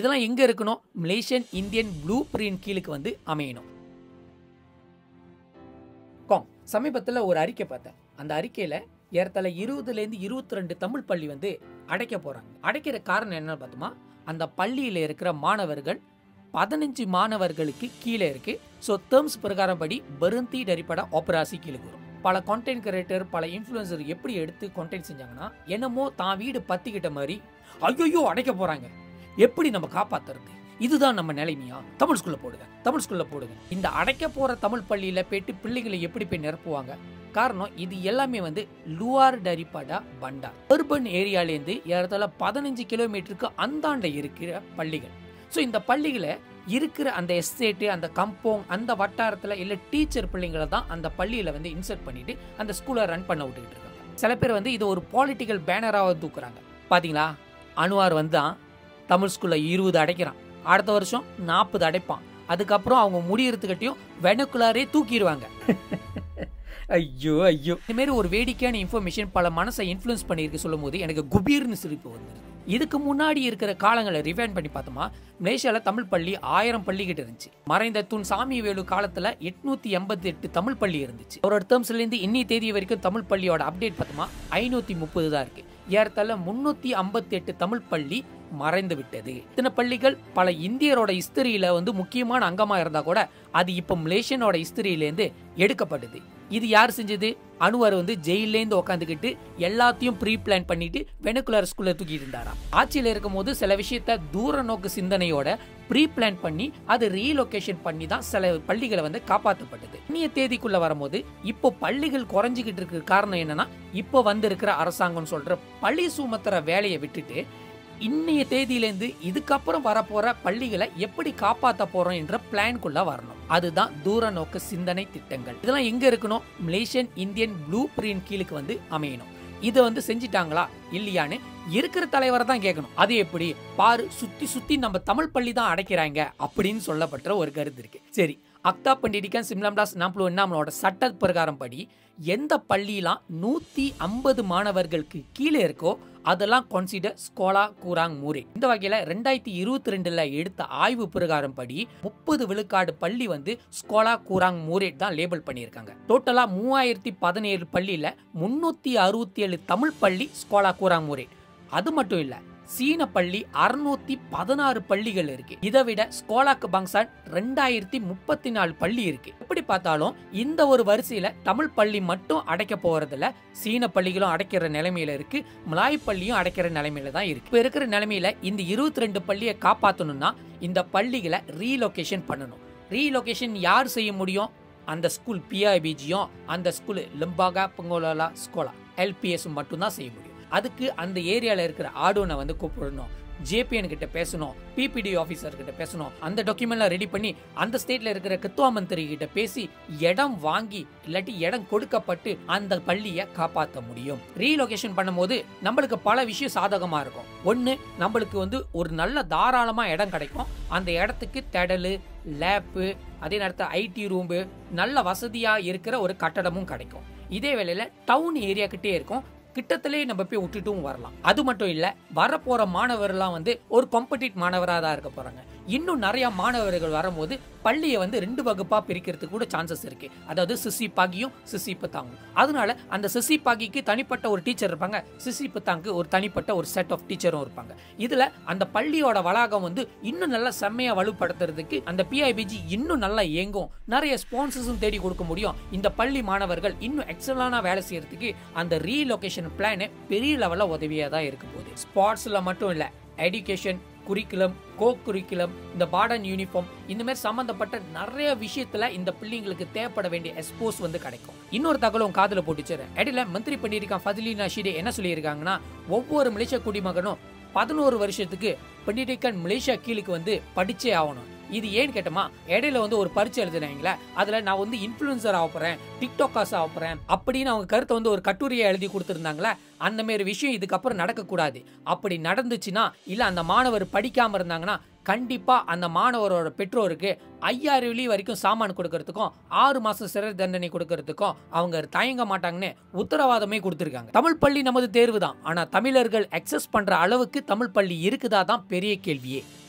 இதெல்லாம் எங்க இருக்கணும் மலேசியன் இந்தியன் ப்ளூ பிரிண்ட் கீழுக்கு வந்து அமையணும் காம் சமீபத்தில் ஒரு அறிக்கை பார்த்தேன் அந்த அறிக்கையில் ஏறத்தாழ இருபதுலேருந்து இருபத்தி ரெண்டு தமிழ் பள்ளி வந்து அடைக்க போகிறாங்க அடைக்கிற காரணம் என்னன்னு பார்த்தோமா அந்த பள்ளியில் இருக்கிற மாணவர்கள் பதினஞ்சு மாணவர்களுக்கு கீழே இருக்கு ஸோ டேர்ம்ஸ் பிரகாரம் படி பெருந்தி டரிப்பட ஆப்பராசி கீழே வரும் பல கான்டென்ட் கிரியேட்டர் பல இன்ஃப்ளூயன்சர் எப்படி எடுத்து கான்டென்ட் செஞ்சாங்கன்னா என்னமோ தான் வீடு பத்திக்கிட்ட மாதிரி ஐயோ அடைக்க போறாங்க எப்படி நம்ம காப்பாத்துறது இதுதான் நம்ம நிலைமையா தமிழ் ஸ்கூல்ல போடுங்க தமிழ் ஸ்கூல்ல போடுங்க இந்த அடைக்க போற தமிழ் பள்ளியில போயிட்டு பிள்ளைகளை எப்படி போய் நிரப்புவாங்க காரணம் இது எல்லாமே வந்து லுவார் டரிப்படா பண்டா அர்பன் ஏரியாலேருந்து ஏறத்தாழ பதினஞ்சு கிலோமீட்டருக்கு அந்தாண்ட இருக்கிற பள்ளிகள் ஸோ இந்த பள்ளிகளை இருக்கிற அந்த எஸ்டேட்டு அந்த கம்போங் அந்த வட்டாரத்தில் இல்லை டீச்சர் பிள்ளைங்களை தான் அந்த பள்ளியில் வந்து இன்சர்ட் பண்ணிட்டு அந்த ஸ்கூலை ரன் பண்ண விட்டுக்கிட்டு இருக்காங்க சில பேர் வந்து இது ஒரு பொலிட்டிக்கல் பேனராக தூக்குறாங்க பார்த்தீங்களா அனுவார் வந்து தான் தமிழ் ஸ்கூலில் இருபது அடைக்கிறான் அடுத்த வருஷம் நாற்பது அடைப்பான் அதுக்கப்புறம் அவங்க முடியறதுக்கிட்டையும் வெனக்குள்ளாரே தூக்கிடுவாங்க ஐயோ ஐயோ இந்த மாதிரி ஒரு வேடிக்கையான இன்ஃபர்மேஷன் பல மனசை இன்ஃப்ளூயன்ஸ் பண்ணியிருக்கு சொல்லும் போது எனக்கு குபீர்னு சிரிப்பு வந்துருது இதுக்கு முன்னாடி இருக்கிற காலங்களை ரிவைன் பண்ணி பார்த்தோமா மலேசியாவில் தமிழ் பள்ளி ஆயிரம் பள்ளி கிட்ட இருந்துச்சு மறைந்த தூண் சாமி வேலு காலத்தில் எட்நூத்தி எண்பத்தி எட்டு தமிழ் பள்ளி இருந்துச்சு அவரோட டேர்ம்ஸ்லேருந்து இன்னி தேதி வரைக்கும் தமிழ் பள்ளியோட அப்டேட் பார்த்தோமா ஐநூற்றி முப்பது தான் இருக்கு ஏறத்தாழ முன்னூற்றி ஐம்பத்தி எட்டு தமிழ் பள்ளி மறைந்து விட்டது இத்தனை பள்ளிகள் பல இந்தியரோட ஹிஸ்டரியில வந்து முக்கியமான அங்கமா இருந்தா கூட அது இப்ப மலேசியனோட ஹிஸ்டரியிலேருந்து எடுக்கப்பட்டது இது யார் செஞ்சது அனுவர் வந்து ஜெயிலேருந்து உட்காந்துக்கிட்டு எல்லாத்தையும் ப்ரீ பிளான் பண்ணிட்டு வெனுக்குலர் ஸ்கூல்ல தூக்கிட்டு இருந்தாராம் ஆட்சியில் இருக்கும்போது சில விஷயத்த தூர நோக்கு சிந்தனையோட ப்ரீ பிளான் பண்ணி அது ரீலொகேஷன் பண்ணி தான் சில பள்ளிகளை வந்து காப்பாற்றப்பட்டது இன்னைய தேதிக்குள்ள வரும்போது இப்போ பள்ளிகள் குறைஞ்சிக்கிட்டு இருக்கிற காரணம் என்னன்னா இப்போ வந்திருக்கிற அரசாங்கம் சொல்ற பள்ளி சுமத்துற வேலையை விட்டுட்டு இன்னைய தேதியிலேருந்து இதுக்கப்புறம் வரப்போற பள்ளிகளை எப்படி காப்பாற்ற போறோம் என்ற பிளான்குள்ள வரணும் அதுதான் தூர நோக்கு சிந்தனை திட்டங்கள் இதெல்லாம் எங்க இருக்கணும் மலேசியன் இந்தியன் ப்ளூ பிரிண்ட் கீழுக்கு வந்து அமையணும் இதை வந்து செஞ்சிட்டாங்களா இல்லையான்னு இருக்கிற தலைவரை தான் கேட்கணும் அது எப்படி பாரு சுத்தி சுத்தி நம்ம தமிழ் பள்ளி தான் அடைக்கிறாங்க அப்படின்னு சொல்லப்பட்ட ஒரு கருத்து இருக்கு சரி அக்தா பண்டிடிக்கன் சிம்லாம்டாஸ் நாம்ப்ளோ நம்மளோட சட்ட பிரகாரம் படி எந்த பள்ளியெல்லாம் நூத்தி ஐம்பது மாணவர்களுக்கு கீழே இருக்கோ அதெல்லாம் கன்சிடர் ஸ்கோலா கூராங் மூரே இந்த வகையில ரெண்டாயிரத்தி இருபத்தி ரெண்டுல எடுத்த ஆய்வு பிரகாரம் படி முப்பது விழுக்காடு பள்ளி வந்து ஸ்கோலா கூராங் மூரேட் தான் லேபிள் பண்ணியிருக்காங்க டோட்டலா மூவாயிரத்தி பதினேழு பள்ளியில முன்னூத்தி அறுபத்தி ஏழு தமிழ் பள்ளி ஸ்கோலா கூராங் மூரேட் அது மட்டும் இல்ல சீன பள்ளி அறுநூத்தி பதினாறு பள்ளிகள் இருக்கு இதை விட ஸ்கோலாக்கு பங்சான் ரெண்டாயிரத்தி முப்பத்தி நாலு பள்ளி இருக்கு எப்படி பார்த்தாலும் இந்த ஒரு வரிசையில தமிழ் பள்ளி மட்டும் அடைக்க போறதுல சீன பள்ளிகளும் அடைக்கிற நிலைமையில இருக்கு மலாய் பள்ளியும் அடைக்கிற நிலைமையில தான் இருக்கு இப்ப இருக்கிற நிலைமையில இந்த இருபத்தி ரெண்டு பள்ளியை காப்பாத்தணும்னா இந்த பள்ளிகளை ரீலொகேஷன் பண்ணணும் ரீலொகேஷன் யார் செய்ய முடியும் அந்த ஸ்கூல் பிஐபிஜியும் அந்த ஸ்கூல் லிம்பாகா பொங்கோலா ஸ்கோலா எல்பிஎஸ் மட்டும்தான் செய்ய முடியும் அதுக்கு அந்த ஏரியாவில் இருக்கிற ஆடோனை வந்து கூப்பிடணும் ஜேபிஎன் கிட்ட பேசணும் பிபிடி ஆஃபீஸர் கிட்ட பேசணும் அந்த டாக்குமெண்ட்லாம் ரெடி பண்ணி அந்த ஸ்டேட்ல இருக்கிற கித்துவா மந்திரி கிட்ட பேசி இடம் வாங்கி இல்லாட்டி இடம் கொடுக்கப்பட்டு அந்த பள்ளியை காப்பாற்ற முடியும் ரீலொகேஷன் பண்ணும்போது நம்மளுக்கு பல விஷயம் சாதகமா இருக்கும் ஒன்று நம்மளுக்கு வந்து ஒரு நல்ல தாராளமா இடம் கிடைக்கும் அந்த இடத்துக்கு திடலு லேப்பு அதே நேரத்தில் ஐடி ரூம்பு நல்ல வசதியா இருக்கிற ஒரு கட்டடமும் கிடைக்கும் இதே வேளையில டவுன் ஏரியா கிட்டே இருக்கும் கிட்டத்திலே நம்ம போய் விட்டுட்டும் வரலாம் அது மட்டும் இல்ல வரப்போற மாணவர்லாம் வந்து ஒரு காம்படிட் மாணவராக தான் இருக்க போறாங்க இன்னும் நிறைய மாணவர்கள் வரும்போது பள்ளியை வந்து ரெண்டு வகுப்பா பிரிக்கிறதுக்கு கூட சான்சஸ் இருக்கு அதாவது சிசி பாகியும் சிசி பத்தாங்கும் அதனால அந்த சிசி பாகிக்கு தனிப்பட்ட ஒரு டீச்சர் இருப்பாங்க சிசி பத்தாங்கு ஒரு தனிப்பட்ட ஒரு செட் ஆஃப் டீச்சரும் இருப்பாங்க இதுல அந்த பள்ளியோட வளாகம் வந்து இன்னும் நல்லா செம்மையா வலுப்படுத்துறதுக்கு அந்த பிஐபிஜி இன்னும் நல்லா இயங்கும் நிறைய ஸ்பான்சர்ஸும் தேடி கொடுக்க முடியும் இந்த பள்ளி மாணவர்கள் இன்னும் எக்ஸலான வேலை செய்யறதுக்கு அந்த ரீலொகேஷன் பிளான் பெரிய லெவல்ல உதவியா தான் இருக்க போகுது ஸ்போர்ட்ஸ்ல மட்டும் இல்ல எஜுகேஷன் குறிக்குலம் கோ குறிக்குலம் இந்த பாடன் யூனிஃபார்ம் இந்த மாதிரி சம்பந்தப்பட்ட நிறைய விஷயத்துல இந்த பிள்ளைங்களுக்கு தேவைப்பட வேண்டிய எக்ஸ்போஸ் வந்து கிடைக்கும் இன்னொரு தகவலும் காதுல போட்டுச்சு இடையில மந்திரி பண்ணியிருக்கான் ஃபதிலினா ஷிடே என்ன சொல்லியிருக்காங்கன்னா ஒவ்வொரு மலேசிய குடிமகனும் பதினோரு வருஷத்துக்கு பண்டிடிக்கன் மலேசியா கீழுக்கு வந்து படிச்சே ஆகணும் இது ஏன்னு கேட்டோமா இடையில வந்து ஒரு பரீட்சை எழுதுனாங்களே அதுல நான் வந்து இன்ஃபுளுசர் ஆக போறேன் டிக்டாக்காஸ் ஆக போறேன் அப்படின்னு அவங்க கருத்தை வந்து ஒரு கட்டுரையை எழுதி கொடுத்துருந்தாங்களே அந்த மாதிரி விஷயம் இதுக்கப்புறம் நடக்கக்கூடாது அப்படி நடந்துச்சுன்னா இல்ல அந்த மாணவர் படிக்காம இருந்தாங்கன்னா கண்டிப்பா அந்த மாணவரோட பெற்றோருக்கு ஐயாயிரம் வெள்ளி வரைக்கும் சாமான் கொடுக்கறதுக்கும் ஆறு மாசம் சிறை தண்டனை கொடுக்கறதுக்கும் அவங்க தயங்க மாட்டாங்கன்னு உத்தரவாதமே கொடுத்துருக்காங்க தமிழ் பள்ளி நமது தேர்வு தான் ஆனா தமிழர்கள் அக்சஸ் பண்ற அளவுக்கு தமிழ் பள்ளி இருக்குதா தான் பெரிய கேள்வியே